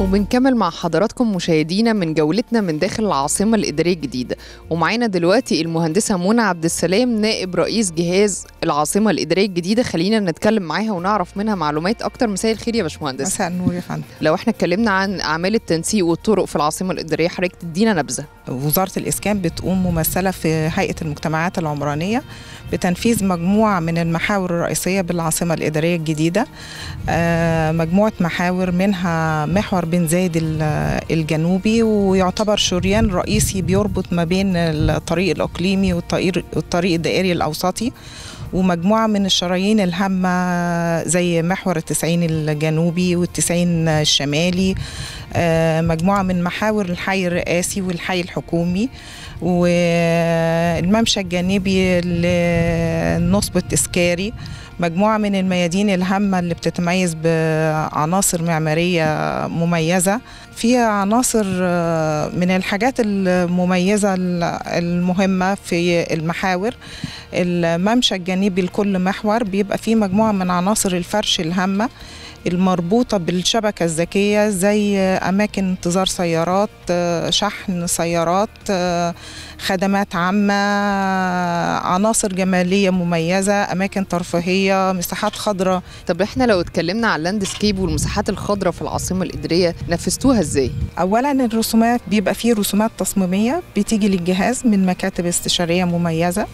وبنكمل مع حضراتكم مشاهدينا من جولتنا من داخل العاصمة الإدارية الجديدة ومعانا دلوقتي المهندسة منى عبد السلام نائب رئيس جهاز العاصمة الإدارية الجديدة خلينا نتكلم معاها ونعرف منها معلومات أكتر مساء الخير يا باشمهندس مساء النور يا فندم لو احنا اتكلمنا عن أعمال التنسيق والطرق في العاصمة الإدارية حضرتك تدينا نبذة وزارة الإسكان بتقوم ممثلة في هيئة المجتمعات العمرانية بتنفيذ مجموعة من المحاور الرئيسية بالعاصمة الإدارية الجديدة آه، مجموعة محاور منها محور بن زايد ال- الجنوبي ويعتبر شريان رئيسي بيربط ما بين الطريق الإقليمي والطريق والطريق الدائري الأوسطي ومجموعة من الشرايين الهامة زي محور التسعين الجنوبي والتسعين الشمالي آه، مجموعة من محاور الحي الرئاسي والحي الحكومي والممشى الجانبي للنصب التذكاري مجموعة من الميادين الهامة اللي بتتميز بعناصر معمارية مميزة فيها عناصر آه، من الحاجات المميزة المهمة في المحاور الممشى الجانبي لكل محور بيبقى فيه مجموعة من عناصر الفرش الهامة المربوطة بالشبكة الذكية زي أماكن انتظار سيارات آه، شحن سيارات آه، خدمات عامة عناصر جمالية مميزة أماكن ترفيهية مساحات خضراء طب احنا لو اتكلمنا عن اللاندسكيب والمساحات الخضراء في العاصمة الإدارية نفذتوها ازاي؟ أولا الرسومات بيبقى فيه رسومات تصميمية بتيجي للجهاز من مكاتب استشارية مميزة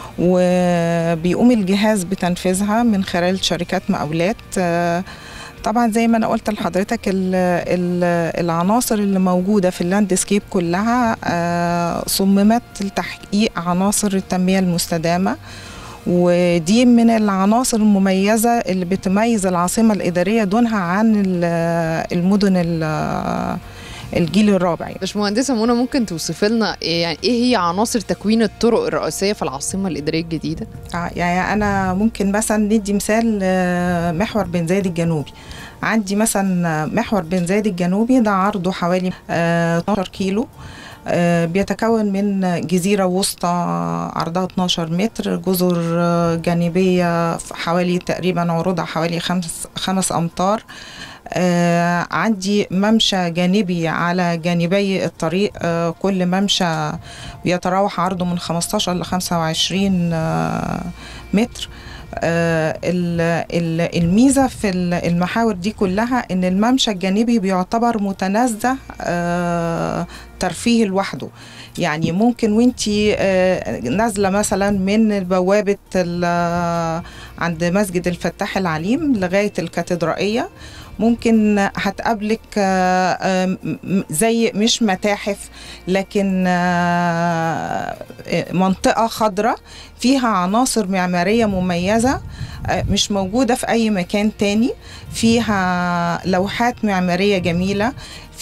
وبيقوم الجهاز بتنفيذها من خلال شركات مقاولات آه، طبعا زي ما انا قلت لحضرتك ال ال العناصر اللي موجوده في اللاندسكيب كلها آه، صممت لتحقيق عناصر التنميه المستدامه ودي من العناصر المميزه اللي بتميز العاصمه الاداريه دونها عن ال- المدن ال- الجيل الرابع يعني. باشمهندسة منى ممكن توصف لنا إيه يعني ايه هي عناصر تكوين الطرق الرئيسية في العاصمة الإدارية الجديدة؟ آه، يعني انا ممكن مثلا ندي مثال آه، محور بن زايد الجنوبي عندي مثلا محور بن زايد الجنوبي ده عرضه حوالي آه، 12 كيلو آه، بيتكون من جزيرة وسطى عرضها 12 متر جزر آه، جانبية حوالي تقريبا عروضها حوالي خمس, خمس أمتار آه عندي ممشى جانبي على جانبي الطريق آه كل ممشى بيتراوح عرضه من 15 ل 25 آه متر آه ال- ال- الميزة في ال- المحاور دي كلها إن الممشى الجانبي بيعتبر متنزه آه ترفيه لوحده يعني ممكن وانتي آه نازلة مثلا من بوابة ال- عند مسجد الفتاح العليم لغاية الكاتدرائية ممكن هتقابلك آه، آه، م- زي مش متاحف لكن آه، منطقة خضراء فيها عناصر معمارية مميزة آه، مش موجودة في أي مكان تاني فيها لوحات معمارية جميلة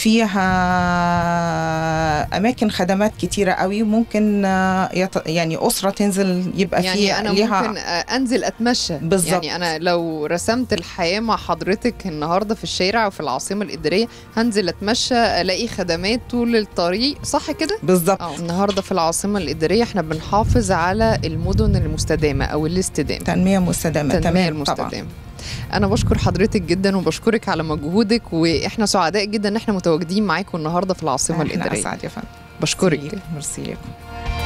فيها أماكن خدمات كتيرة قوي ممكن آه، يط- يعني أسرة تنزل يبقى يعني فيها انا ليها ممكن آه، انزل اتمشى بالظبط. يعني انا لو رسمت الحياه مع حضرتك النهارده في الشارع وفي العاصمه الاداريه هنزل اتمشى الاقي خدمات طول الطريق صح كده بالظبط اه النهارده في العاصمه الاداريه احنا بنحافظ على المدن المستدامه او الاستدامه تنمية مستدامة التنميه تمام طبعا المستدامه انا بشكر حضرتك جدا وبشكرك على مجهودك واحنا سعداء جدا ان احنا متواجدين معاكم النهارده في العاصمه احنا الاداريه أسعد يا فندم بشكرك ميرسي لكم